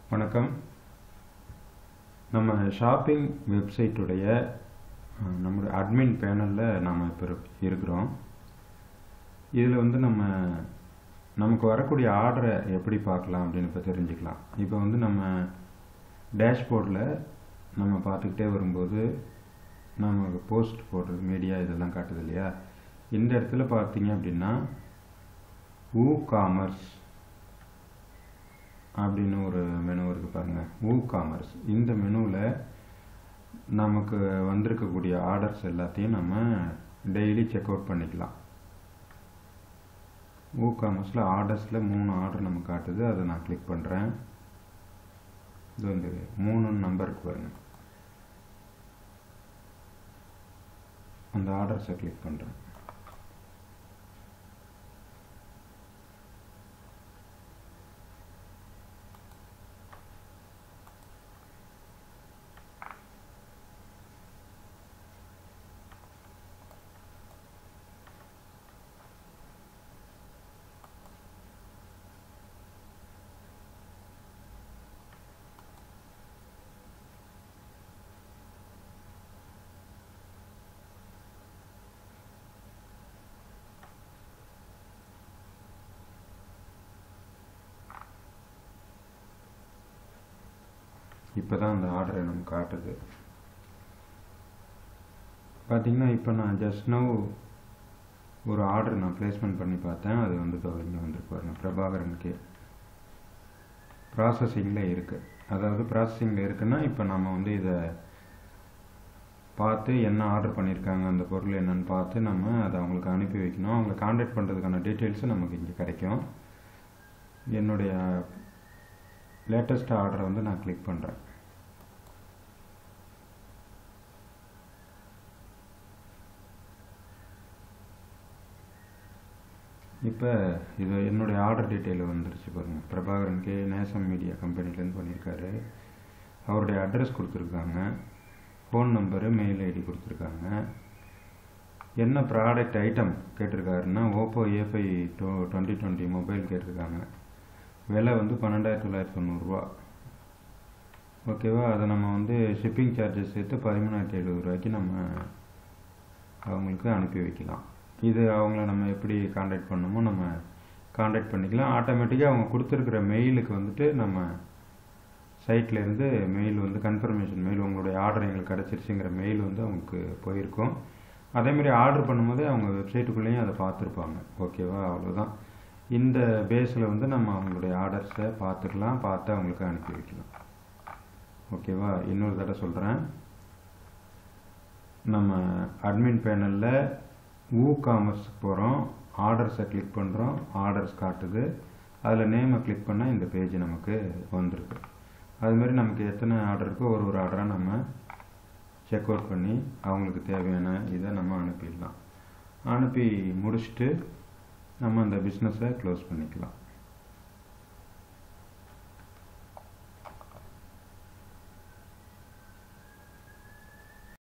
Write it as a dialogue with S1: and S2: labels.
S1: வணக்கம் நம்ம ஷாப்பிங் வெப்சைட்டுடைய அஹ், நம்முடைய அட்மின் பேனலில் நாம் இப்போ இருக்- இருக்கிறோம் இதில் வந்து நம்ம நமக்கு வரக்கூடிய ஆர்டரை எப்படி பார்க்கலாம் அப்படின்னு இப்போ தெரிஞ்சுக்கலாம் இப்போ வந்து நம்ம டேஷ்போர்டில் நம்ம பார்த்துக்கிட்டே வரும்போது நமக்கு போஸ்ட் போடுறது மீடியா இதெல்லாம் காட்டுது இல்லையா இந்த இடத்துல பார்த்தீங்க அப்படின்னா ஊ காமர்ஸ் அப்படின்னு ஒரு மெனு இருக்குது பாருங்க ஊ காமர்ஸ் இந்த மெனுவில் நமக்கு வந்திருக்கக்கூடிய ஆர்டர்ஸ் எல்லாத்தையும் நம்ம டெய்லி செக் அவுட் பண்ணிக்கலாம் ஊ காமர்ஸில் ஆர்டர்ஸில் மூணு ஆர்டர் நமக்கு காட்டுது அதை நான் கிளிக் பண்ணுறேன் இது வந்து மூணு நம்பருக்கு பாருங்க அந்த ஆர்டர்ஸை கிளிக் பண்ணுறேன் இப்போ தான் அந்த ஆர்டரை நமக்கு காட்டுது பார்த்தீங்கன்னா இப்போ நான் ஜஸ்ட் நவ் ஒரு ஆர்டர் நான் ப்ளேஸ்மெண்ட் பண்ணி பார்த்தேன் அது வந்து இப்போ இங்கே வந்துருக்கு பாருங்க பிரபாகரனுக்கு ப்ராசஸிங்கில் இருக்குது அதாவது ப்ராசஸிங்கில் இருக்குன்னா இப்போ நம்ம வந்து இதை பார்த்து என்ன ஆர்டர் பண்ணியிருக்காங்க அந்த பொருள் என்னன்னு பார்த்து நம்ம அதை அவங்களுக்கு அனுப்பி வைக்கணும் அவங்களை காண்டாக்ட் பண்ணுறதுக்கான டீட்டெயில்ஸும் நமக்கு இங்கே கிடைக்கும் என்னுடைய லேட்டஸ்ட் ஆர்டரை வந்து நான் கிளிக் பண்ணுறேன் இப்போ இது என்னுடைய ஆர்டர் டீட்டெயில் வந்துருச்சு பாருங்கள் பிரபாகரன் கே நேசம் மீடியா கம்பெனிலேருந்து பண்ணியிருக்காரு அவருடைய அட்ரஸ் கொடுத்துருக்காங்க ஃபோன் நம்பரு மெயில் ஐடி கொடுத்துருக்காங்க என்ன ப்ராடக்ட் ஐட்டம் கேட்டிருக்காருன்னா Oppo A five two twenty twenty mobile கேட்டிருக்காங்க விலை வந்து பன்னெண்டாயிரத்தி தொள்ளாயிரத்தி தொண்ணூறுரூவா ஓகேவா அதை நம்ம வந்து ஷிப்பிங் சார்ஜஸ் சேர்த்து பதிமூணாயிரத்தி எழுபது ரூபாய்க்கு நம்ம அவங்களுக்கு அனுப்பி வைக்கலாம் இது அவங்கள நம்ம எப்படி காண்டாக்ட் பண்ணணுமோ நம்ம காண்டாக்ட் பண்ணிக்கலாம் ஆட்டோமேட்டிக்காக அவங்க கொடுத்துருக்குற மெயிலுக்கு வந்துட்டு நம்ம சைட்ல இருந்து மெயில் வந்து கன்ஃபர்மேஷன் மெயில் உங்களுடைய ஆர்டர் எங்களுக்கு கிடச்சிருச்சுங்கிற மெயில் வந்து அவங்களுக்கு போயிருக்கும் அதேமாதிரி ஆர்டர் பண்ணும்போதே அவங்க வெப்சைட்டுக்குள்ளேயும் அதை பார்த்துருப்பாங்க ஓகேவா அவ்வளோதான் இந்த பேஸில் வந்து நம்ம அவங்களுடைய ஆர்டர்ஸை பார்த்துக்கலாம் பார்த்து அவங்களுக்கு அனுப்பி வைக்கலாம் ஓகேவா இன்னொரு தடவை சொல்கிறேன் நம்ம அட்மின் பேனலில் ஊ காமர்ஸ்க்கு போகிறோம் ஆர்டர்ஸை கிளிக் பண்ணுறோம் ஆர்டர்ஸ் காட்டுது அதில் நேமை கிளிக் பண்ணால் இந்த பேஜ் நமக்கு வந்திருக்கு அதுமாரி நமக்கு எத்தனை ஆர்டர் இருக்கோ ஒரு ஒரு ஆர்டராக நம்ம செக் அவுட் பண்ணி அவங்களுக்கு தேவையான இதை நம்ம அனுப்பிடலாம் அனுப்பி முடிச்சுட்டு நம்ம அந்த பிஸ்னஸை க்ளோஸ் பண்ணிக்கலாம்